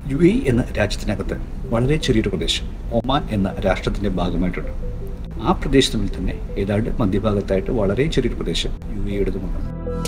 U A എന്ന രാജ്യത്തിനകത്ത് വളരെ ചെറിയൊരു പ്രദേശം ഒമാൻ എന്ന രാഷ്ട്രത്തിൻ്റെ ഭാഗമായിട്ടുണ്ട് ആ പ്രദേശത്തിനുള്ളിൽ തന്നെ ഏതാണ്ട് മധ്യഭാഗത്തായിട്ട് വളരെ ചെറിയൊരു പ്രദേശം യു എയുടേതുമുണ്ട്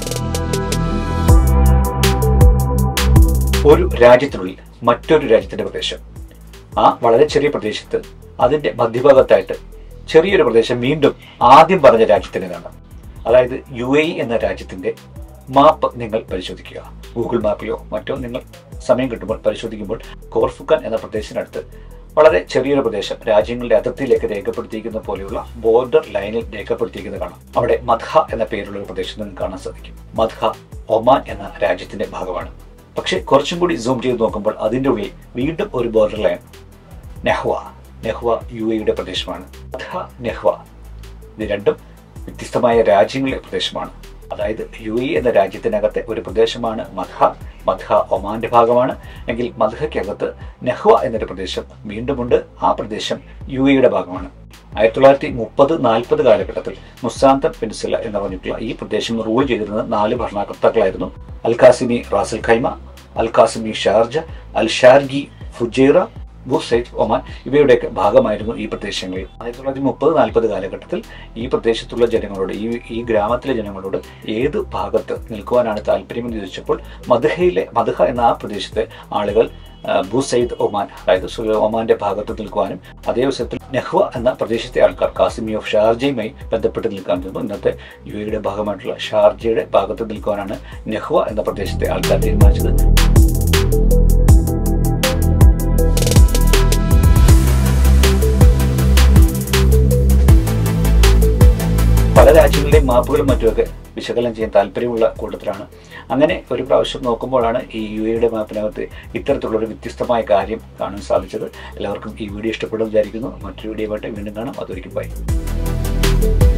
ഒരു രാജ്യത്തിനുള്ളിൽ മറ്റൊരു രാജ്യത്തിൻ്റെ പ്രദേശം ആ വളരെ ചെറിയ പ്രദേശത്ത് അതിൻ്റെ മധ്യഭാഗത്തായിട്ട് ചെറിയൊരു പ്രദേശം വീണ്ടും ആദ്യം പറഞ്ഞ രാജ്യത്തിൻ്റെതാണ് അതായത് യു എ എന്ന രാജ്യത്തിൻ്റെ മാപ്പ് നിങ്ങൾ പരിശോധിക്കുക ഗൂഗിൾ മാപ്പിലോ മറ്റോ നിങ്ങൾ സമയം കിട്ടുമ്പോൾ പരിശോധിക്കുമ്പോൾ കോർഫുക്കൻ എന്ന പ്രദേശത്തിനടുത്ത് വളരെ ചെറിയൊരു പ്രദേശം രാജ്യങ്ങളുടെ അതിർത്തിയിലേക്ക് രേഖപ്പെടുത്തിയിരിക്കുന്ന പോലെയുള്ള ബോർഡർ ലൈനിൽ രേഖപ്പെടുത്തിയിരിക്കുന്നത് കാണാം അവിടെ മദ്ഹ എന്ന പേരുള്ള ഒരു പ്രദേശം നിങ്ങൾക്ക് കാണാൻ സാധിക്കും മദ്ഹ ഒമാൻ എന്ന രാജ്യത്തിന്റെ ഭാഗമാണ് പക്ഷേ കുറച്ചും കൂടി സൂം ചെയ്ത് നോക്കുമ്പോൾ അതിൻ്റെ ഉള്ളിൽ വീണ്ടും ഒരു ബോർഡർ ലൈൻ നെഹ്വ നെഹ്വ യു എയുടെ പ്രദേശമാണ് മദ്ഹ നെഹ്വ ഇത് രണ്ടും വ്യത്യസ്തമായ രാജ്യങ്ങളിലെ പ്രദേശമാണ് അതായത് യു എ എന്ന രാജ്യത്തിനകത്തെ ഒരു പ്രദേശമാണ് മദ്ഹ മദ്ഹ ഒമാന്റെ ഭാഗമാണ് എങ്കിൽ മദ്ഹയ്ക്കകത്ത് നെഹ്വ എന്നൊരു പ്രദേശം വീണ്ടുമുണ്ട് ആ പ്രദേശം യു എയുടെ ഭാഗമാണ് ആയിരത്തി തൊള്ളായിരത്തി മുപ്പത് നാൽപ്പത് കാലഘട്ടത്തിൽ മുസാന്തൻ പെൻസില എന്ന് പറഞ്ഞിട്ടുള്ള ഈ പ്രദേശം റൂൾ ചെയ്തിരുന്നത് നാല് ഭരണകർത്താക്കളായിരുന്നു Al Qasimi Ras al Khaimah Al Qasimi Sharjah Al Sharqi Fujairah ബുസൈറ്റ് ഒമാൻ ഇവയുടെയൊക്കെ ഭാഗമായിരുന്നു ഈ പ്രദേശങ്ങളിൽ ആയിരത്തി തൊള്ളായിരത്തി മുപ്പത് നാൽപ്പത് കാലഘട്ടത്തിൽ ഈ പ്രദേശത്തുള്ള ജനങ്ങളോട് ഈ ഈ ഗ്രാമത്തിലെ ജനങ്ങളോട് ഏത് ഭാഗത്ത് നിൽക്കുവാനാണ് താല്പര്യമെന്ന് ചോദിച്ചപ്പോൾ മധുഹയിലെ മധുഹ എന്ന ആ പ്രദേശത്തെ ആളുകൾ ബുസൈദ് ഒമാൻ അതായത് സു- ഒമാന്റെ ഭാഗത്ത് നിൽക്കുവാനും അതേ അവസരത്തിൽ നെഹ്വ എന്ന പ്രദേശത്തെ ആൾക്കാർ കാസിമി ഓഫ് ഷാർജയുമായി ബന്ധപ്പെട്ട് നിൽക്കാൻ തോന്നുന്നു ഇന്നത്തെ യു എയുടെ ഭാഗമായിട്ടുള്ള ഷാർജയുടെ ഭാഗത്ത് നിൽക്കുവാനാണ് നെഹ്വ എന്ന പ്രദേശത്തെ ആൾക്കാർ തീരുമാനിച്ചത് പല രാജ്യങ്ങളുടെയും മാപ്പുകളും മറ്റുമൊക്കെ വിശകലനം ചെയ്യാൻ താല്പര്യമുള്ള കൂട്ടത്തിലാണ് അങ്ങനെ ഒരു പ്രാവശ്യം നോക്കുമ്പോഴാണ് ഈ യു എയുടെ മാപ്പിനകത്ത് ഇത്തരത്തിലുള്ള ഒരു വ്യത്യസ്തമായ കാര്യം കാണാൻ സാധിച്ചത് എല്ലാവർക്കും ഈ വീഡിയോ ഇഷ്ടപ്പെടുമെന്ന് വിചാരിക്കുന്നു മറ്റൊരു വീഡിയോ ആയിട്ട് വീണ്ടും കാണാം അതൊരിക്കും ബൈ